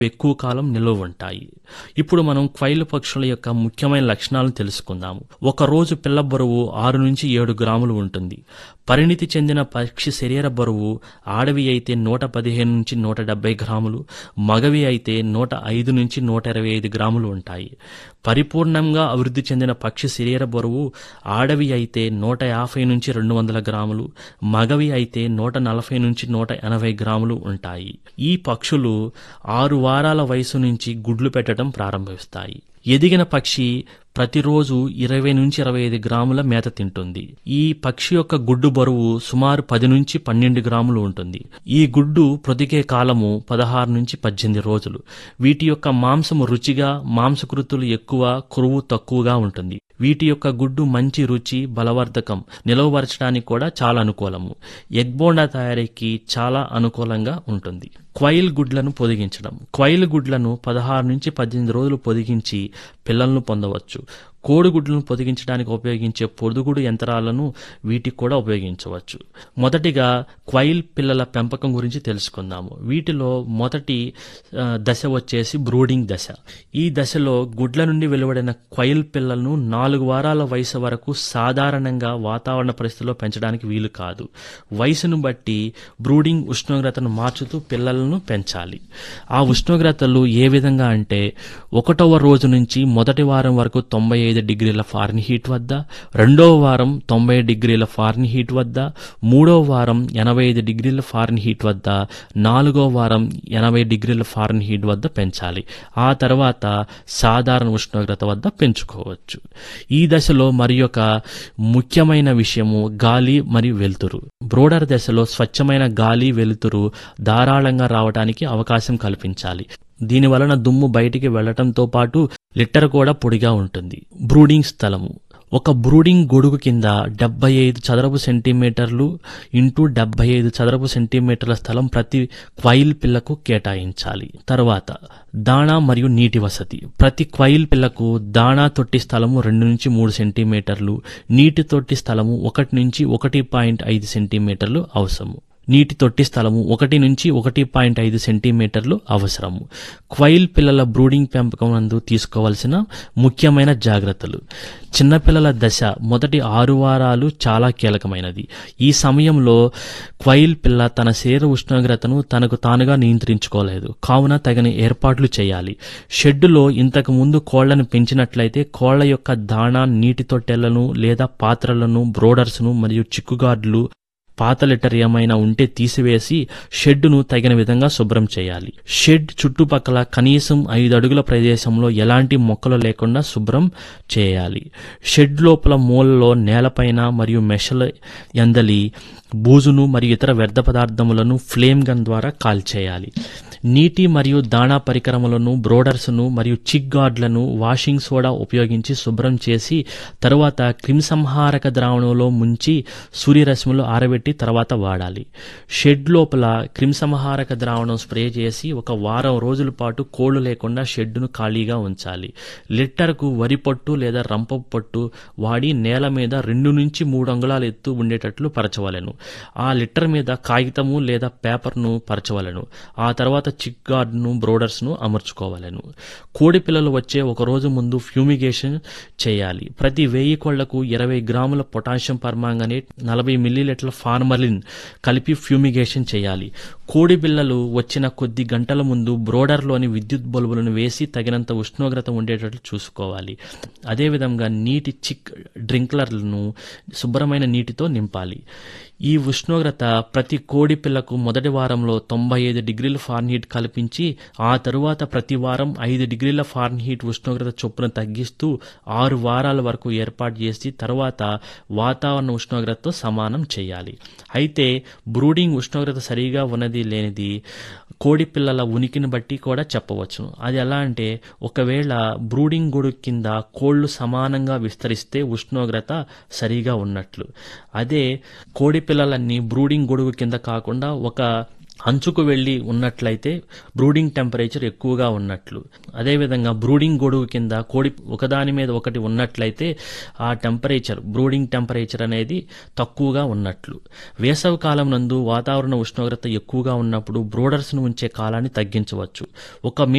ఎక్కువ కాలం నిలువ ఉంటాయి ఇప్పుడు మనం క్వైలు పక్షుల యొక్క ముఖ్యమైన లక్షణాలను తెలుసుకుందాము ఒక రోజు పిల్ల బరువు ఆరు నుంచి ఏడు గ్రాములు ఉంటుంది పరిణితి చెందిన పక్షి శరీర బరువు ఆడవి అయితే నూట పదిహేను నుంచి నూట డెబ్బై గ్రాములు మగవి అయితే నూట ఐదు నుంచి నూట ఇరవై ఐదు గ్రాములు ఉంటాయి పరిపూర్ణంగా అభివృద్ధి చెందిన పక్షి శరీర బరువు ఆడవి అయితే నూట యాభై నుంచి రెండు వందల గ్రాములు మగవి అయితే నూట నలభై నుంచి నూట ఎనభై గ్రాములు ఉంటాయి ఈ పక్షులు ఆరు వారాల వయసు నుంచి గుడ్లు పెట్టడం ప్రారంభిస్తాయి ఎదిగిన పక్షి ప్రతిరోజు ఇరవై నుంచి ఇరవై ఐదు గ్రాముల మేత తింటుంది ఈ పక్షి యొక్క గుడ్డు బరువు సుమారు పది నుంచి పన్నెండు గ్రాములు ఉంటుంది ఈ గుడ్డు ప్రొదికే కాలము పదహారు నుంచి పద్దెనిమిది రోజులు వీటి యొక్క మాంసము రుచిగా మాంసకృతులు ఎక్కువ కురువు తక్కువగా ఉంటుంది వీటి యొక్క గుడ్డు మంచి రుచి బలవర్ధకం నిలవపరచడానికి కూడా చాలా అనుకూలము ఎగ్ బోండా తయారీకి చాలా అనుకూలంగా ఉంటుంది క్వైల్ గుడ్లను పొదిగించడం క్వైల్ గుడ్లను పదహారు నుంచి పద్దెనిమిది రోజులు పొదిగించి పిల్లలను పొందవచ్చు కోడిగుడ్లను పొదిగించడానికి ఉపయోగించే పొదుగుడు యంత్రాలను వీటికి కూడా ఉపయోగించవచ్చు మొదటిగా క్వైల్ పిల్లల పెంపకం గురించి తెలుసుకుందాము వీటిలో మొదటి ఆ, దశ వచ్చేసి బ్రూడింగ్ దశ ఈ దశలో గుడ్ల నుండి వెలువడిన క్వైల్ పిల్లలను నాలుగు వారాల వయసు వరకు సాధారణంగా వాతావరణ పరిస్థితుల్లో పెంచడానికి వీలు కాదు వయసును బట్టి బ్రూడింగ్ ఉష్ణోగ్రతను మార్చుతూ పిల్లలను పెంచాలి ఆ ఉష్ణోగ్రతలు ఏ విధంగా అంటే ఒకటవ రోజు నుంచి మొదటి వారం వరకు తొంభై ఐదు డిగ్రీల ఫారెన్ హీట్ వద్ద రెండవ వారం తొంభై డిగ్రీల ఫారెన్ హీట్ వద్ద మూడవ వారం ఎనభై ఐదు డిగ్రీల ఫారెన్ హీట్ వద్ద నాలుగో వారం ఎనభై డిగ్రీల ఫారెన్ హీట్ వద్ద పెంచాలి ఆ తర్వాత సాధారణ ఉష్ణోగ్రత వద్ద పెంచుకోవచ్చు ఈ దశలో మరి ఒక ముఖ్యమైన విషయము గాలి మరియు వెలుతురు బ్రోడర్ దశలో స్వచ్ఛమైన గాలి వెలుతురు ధారాళంగా రావడానికి అవకాశం కల్పించాలి దీని వలన దుమ్ము బయటికి వెళ్లటంతో పాటు లిట్టర్ కూడా పొడిగా ఉంటుంది బ్రూడింగ్ స్థలము ఒక బ్రూడింగ్ గొడుగు కింద డెబ్బై ఐదు చదరపు సెంటీమీటర్లు ఇంటూ డెబ్బై ఐదు చదరపు సెంటీమీటర్ల స్థలం ప్రతి క్వైల్ పిల్లకు కేటాయించాలి తర్వాత దాణా మరియు నీటి వసతి ప్రతి క్వైల్ పిల్లకు దాణా తొట్టి స్థలము రెండు నుంచి మూడు సెంటీమీటర్లు నీటి తొట్టి స్థలము ఒకటి నుంచి ఒకటి పాయింట్ ఐదు సెంటీమీటర్లు అవసరము నీటి తొట్టి స్థలము ఒకటి నుంచి ఒకటి పాయింట్ ఐదు సెంటీమీటర్లు అవసరము క్వైల్ పిల్లల బ్రూడింగ్ పెంపకం నందు తీసుకోవాల్సిన ముఖ్యమైన జాగ్రత్తలు చిన్నపిల్లల దశ మొదటి ఆరు వారాలు చాలా కీలకమైనది ఈ సమయంలో క్వైల్ పిల్ల తన శరీర ఉష్ణోగ్రతను తనకు తానుగా నియంత్రించుకోలేదు కావున తగిన ఏర్పాట్లు చేయాలి షెడ్డులో ఇంతకు ముందు కోళ్లను పెంచినట్లయితే కోళ్ల యొక్క దాణా నీటి తొట్టెలను లేదా పాత్రలను బ్రోడర్స్ను మరియు చిక్కుగాడ్లు పాత లెటర్ ఏమైనా ఉంటే తీసివేసి షెడ్డును తగిన విధంగా శుభ్రం చేయాలి షెడ్ చుట్టుపక్కల కనీసం ఐదు అడుగుల ప్రదేశంలో ఎలాంటి మొక్కలు లేకుండా శుభ్రం చేయాలి షెడ్ లోపల మూలలో నేలపైన మరియు మెషల ఎందలి బూజును మరియు ఇతర వ్యర్థ పదార్థములను ఫ్లేమ్ గన్ ద్వారా కాల్చేయాలి నీటి మరియు దాణా పరికరములను బ్రోడర్స్ను మరియు చిక్ గార్డ్లను వాషింగ్ సోడా ఉపయోగించి శుభ్రం చేసి తరువాత క్రిమిసంహారక ద్రావణంలో ముంచి సూర్యరశ్మిలో ఆరబెట్టి తర్వాత వాడాలి షెడ్ లోపల క్రిమిసంహారక ద్రావణం స్ప్రే చేసి ఒక వారం రోజుల పాటు కోళ్లు లేకుండా షెడ్డును ఖాళీగా ఉంచాలి లిట్టర్కు వరి పొట్టు లేదా రంప పొట్టు వాడి నేల మీద రెండు నుంచి మూడు అంగుళాల ఎత్తు ఉండేటట్లు పరచవలెను ఆ లిట్టర్ మీద కాగితము లేదా పేపర్ను పరచవలెను ఆ తర్వాత చిక్ గార్డ్ను బ్రోడర్స్ను అమర్చుకోవలెను కోడి పిల్లలు వచ్చే ఒక రోజు ముందు ఫ్యూమిగేషన్ చేయాలి ప్రతి వెయ్యి కోళ్లకు ఇరవై గ్రాముల పొటాషియం పర్మాంగనేట్ నలభై మిల్లీలీటర్ల ఫార్మలిన్ కలిపి ఫ్యూమిగేషన్ చేయాలి కోడి పిల్లలు వచ్చిన కొద్ది గంటల ముందు బ్రోడర్లోని విద్యుత్ బల్బులను వేసి తగినంత ఉష్ణోగ్రత ఉండేటట్లు చూసుకోవాలి అదేవిధంగా నీటి చిక్ డ్రింక్లర్లను శుభ్రమైన నీటితో నింపాలి ఈ ఉష్ణోగ్రత ప్రతి కోడి పిల్లకు మొదటి వారంలో తొంభై ఐదు డిగ్రీల ఫారెన్హీట్ కల్పించి ఆ తరువాత ప్రతి వారం ఐదు డిగ్రీల ఫారెన్హీట్ ఉష్ణోగ్రత చొప్పున తగ్గిస్తూ ఆరు వారాల వరకు ఏర్పాటు చేసి తర్వాత వాతావరణ ఉష్ణోగ్రతతో సమానం చేయాలి అయితే బ్రూడింగ్ ఉష్ణోగ్రత సరిగా ఉన్నది లేనిది కోడి పిల్లల ఉనికిని బట్టి కూడా చెప్పవచ్చు అది ఎలా అంటే ఒకవేళ బ్రూడింగ్ గొడుగు కింద కోళ్లు సమానంగా విస్తరిస్తే ఉష్ణోగ్రత సరిగా ఉన్నట్లు అదే కోడి పిల్లలన్నీ బ్రూడింగ్ గొడుగు కింద కాకుండా ఒక అంచుకు వెళ్ళి ఉన్నట్లయితే బ్రూడింగ్ టెంపరేచర్ ఎక్కువగా ఉన్నట్లు అదేవిధంగా బ్రూడింగ్ గొడుగు కింద కోడి ఒకదాని మీద ఒకటి ఉన్నట్లయితే ఆ టెంపరేచర్ బ్రూడింగ్ టెంపరేచర్ అనేది తక్కువగా ఉన్నట్లు వేసవి కాలం నందు వాతావరణ ఉష్ణోగ్రత ఎక్కువగా ఉన్నప్పుడు బ్రూడర్స్ను ఉంచే కాలాన్ని తగ్గించవచ్చు ఒక